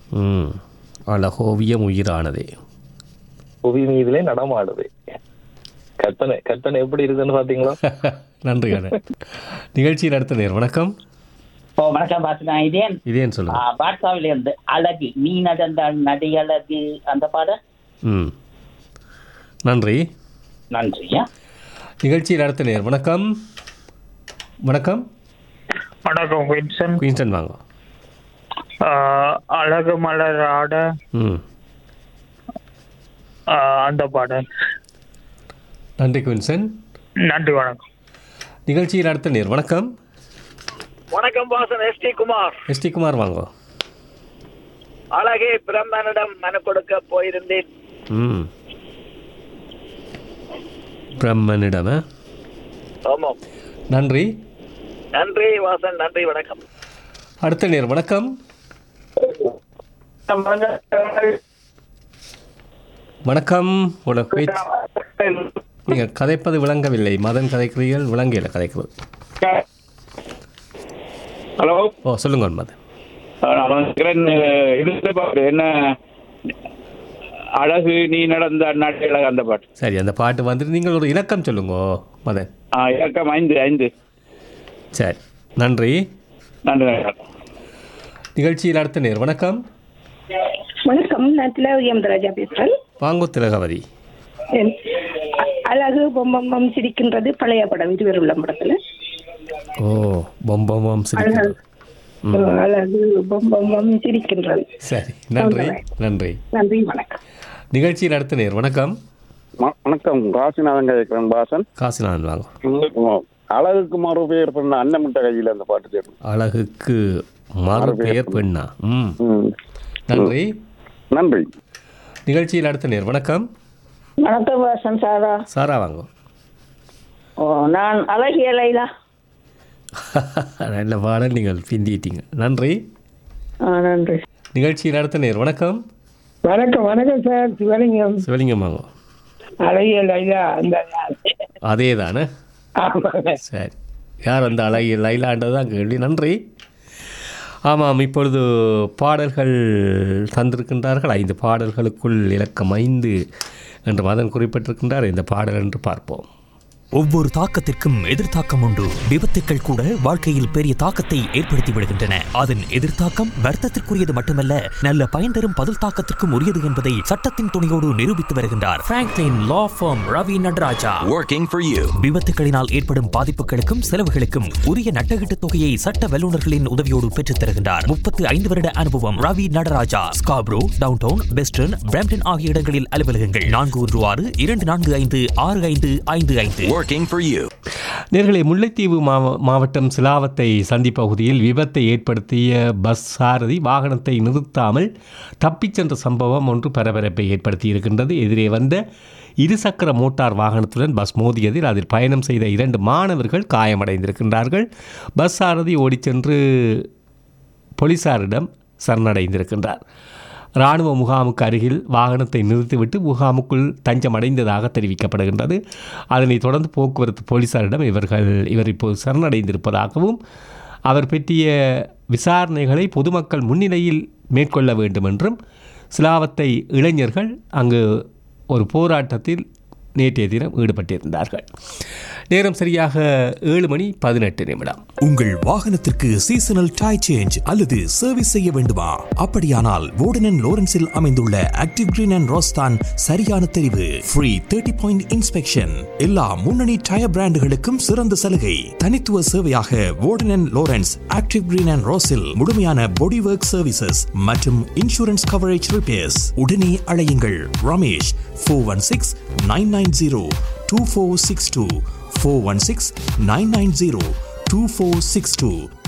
ம் அழகோவியம் உயிரானதே புவி மீதிலே நடமாடுது கற்பனை கற்பனை எப்படி இருக்குன்னு பாத்தீங்களா நன்றி கண்ணன் நிகழ்ச்சி நடத்த நேர் வணக்கம் ஓ வணக்கம் பாத்து நான் இதேன் இதேன்னு சொல்லுங்க பாட்சாவில இருந்து அழகு நீ நடந்தால் நடி அழகு அந்த பாடம் ம் நன்றி நன்றியா நிகழ்ச்சி நடத்த நேர் வணக்கம் வணக்கம் வணக்கம் வின்சன் குயின்ஸ்டன் வாங்க ஆஹ் அழகு மலர் ஆட ம் ஆஹ் அந்த பாடல் நன்றி குயின்சன் நன்றி வணக்கம் நிகழ்ச்சி நடத்த நேர் வணக்கம் வணக்கம் பாசன் S D Kumar S D Kumar வாங்க அழகே பிரம்மனிடம் மனு கொடுக்க போயிருந்தேன் ம் பிரம்மனிடம் ஆ? ஆமாம் நன்றி நன்றி வாசன் நன்றி வணக்கம் அடுத்த நேர் வணக்கம் வணக்கம் உங்களோட பேச்சு நீங்கள் கதைப்பது விளங்கவில்லை மதன் கதைக்கிறீர்கள் விளங்கல கதைக்கிறது ஹலோ ஓ சொல்லுங்க மதன் நான் வந்துக்கிறேன் இது பாட்டு என்ன அழகு நீ நடந்த நாட்டு அழகு அந்த பாட்டு சரி அந்த பாட்டு வந்துட்டு நீங்கள் ஒரு இலக்கம் சொல்லுங்க மதன் ஆ இலக்கம் ஐந்து ஐந்து சரி நன்றி நன்றி நன்றி நிகழ்ச்சியில் அடுத்த நேர் வணக்கம் வணக்கம் நான் திலகவதி அமதராஜா பேசுறேன் வாங்கோ திலகவதி என் அ- அழகு பொம்பம் சிரிக்கின்றது பழைய படம் இருவர் உள்ள படத்துல ஓ பொம்பம் சிரிக்கிறது அழகு பொம்பம் சிரிக்கின்றது சரி நன்றி நன்றி நன்றி வணக்கம் நிகழ்ச்சியில் அடுத்த நேர் வணக்கம் வணக்கம் காசிநாதன் கேட்கிறேன் பாசன் காசிநாதன் வாங்க அழகுக்கு மறு பெயர் பண்ண அன்னமுட்ட கையில் அந்த பாட்டு தேடும் அழகுக்கு மறு பெயர் பெண்ணா ம் ம். நன்றி நன்றி நிகழ்ச்சியில் அடுத்த நேர் வணக்கம் வணக்கம் வாசன் சாரா சாரா வாங்க ஓ நான் அழகிய லைலா நல்ல பாடல் நீங்கள் பிந்திட்டீங்க நன்றி நன்றி நிகழ்ச்சியில் அடுத்த நேர் வணக்கம் வணக்கம் வணக்கம் சார் சிவலிங்கம் சிவலிங்கம் வாங்க அழகிய லைலா அந்த அதே தானே சரி யார் அந்த அழகிய லைலாண்டது தான் கேள்வி நன்றி ஆமாம் இப்பொழுது பாடல்கள் தந்திருக்கின்றார்கள் ஐந்து பாடல்களுக்குள் இலக்கம் ஐந்து என்று மதன் குறிப்பிட்டிருக்கின்றார் இந்த பாடல் என்று பார்ப்போம் ஒவ்வொரு தாக்கத்திற்கும் எதிர்த்தாக்கம் உண்டு விபத்துக்கள் கூட வாழ்க்கையில் பெரிய தாக்கத்தை ஏற்படுத்தி விடுகின்றன அதன் எதிர்த்தாக்கம் வர்த்தத்திற்குரியது மட்டுமல்ல நல்ல பயன் தரும் பதில் தாக்கத்திற்கும் உரியது என்பதை சட்டத்தின் துணையோடு நிரூபித்து வருகின்றார் Franklin law firm Ravi Nataraja Working for you. விபத்துகளினால் ஏற்படும் பாதிப்புகளுக்கும் செலவுகளுக்கும் உரிய நட்டகீட்டு தொகையை சட்ட வல்லுநர்களின் உதவியோடு பெற்றுத் தருகின்றார் முப்பத்து ஐந்து வருட அனுபவம் Ravi Nataraja Scarborough downtown western Brampton ஆகிய இடங்களில் அலுவலகங்கள் நான்கு ஒன்று ஆறு இரண்டு நான்கு ஐந்து ஆறு ஐந்து ஐந்து ஐந்து Working for you. நேர்களை முல்லைத்தீவு மாவ மாவட்டம் சிலாவத்தை சந்தி பகுதியில் விபத்தை ஏற்படுத்திய பஸ் சாரதி வாகனத்தை நிறுத்தாமல் தப்பிச் சென்ற சம்பவம் ஒன்று பரபரப்பை ஏற்படுத்தி இருக்கின்றது எதிரே வந்த இருசக்கர மோட்டார் வாகனத்துடன் பஸ் மோதியதில் அதில் பயணம் செய்த இரண்டு மாணவர்கள் காயமடைந்திருக்கின்றார்கள் பஸ் சாரதி ஓடிச் சென்று போலீசாரிடம் சரணடைந்திருக்கின்றார் இராணுவ முகாமுக்கு அருகில் வாகனத்தை நிறுத்திவிட்டு முகாமுக்குள் தஞ்சமடைந்ததாக தெரிவிக்கப்படுகின்றது அதனைத் தொடர்ந்து போக்குவரத்து போலீசாரிடம் இவர்கள் இவர் இப்போது சரணடைந்திருப்பதாகவும் அவர் பற்றிய விசாரணைகளை பொதுமக்கள் முன்னிலையில் மேற்கொள்ள வேண்டும் என்றும் சிலாவத்தை இளைஞர்கள் அங்கு ஒரு போராட்டத்தில் நேற்றைய தினம் ஈடுபட்டிருந்தார்கள் நேரம் சரியாக ஏழு மணி பதினெட்டு நிமிடம் உங்கள் வாகனத்திற்கு சீசனல் டை சேஞ்ச் அல்லது சர்வீஸ் செய்ய வேண்டுமா அப்படியானால் வோர்டன் லோரன்ஸில் அமைந்துள்ள ஆக்டிவ் கிரீன் அண்ட் ரோஸ்தான் சரியான தெரிவு ஃப்ரீ தேர்ட்டி பாயிண்ட் இன்ஸ்பெக்ஷன் எல்லா முன்னணி டயர் பிராண்டுகளுக்கும் சிறந்த சலுகை தனித்துவ சேவையாக Warden Lawrence active green and ரோஸில் முழுமையான பாடி ஒர்க் சர்வீசஸ் மற்றும் இன்சூரன்ஸ் கவரேஜ் ரிப்பேர்ஸ் உடனே அழையுங்கள் Ramesh four one six nine nine zero two four six two four one six nine nine zero two four six two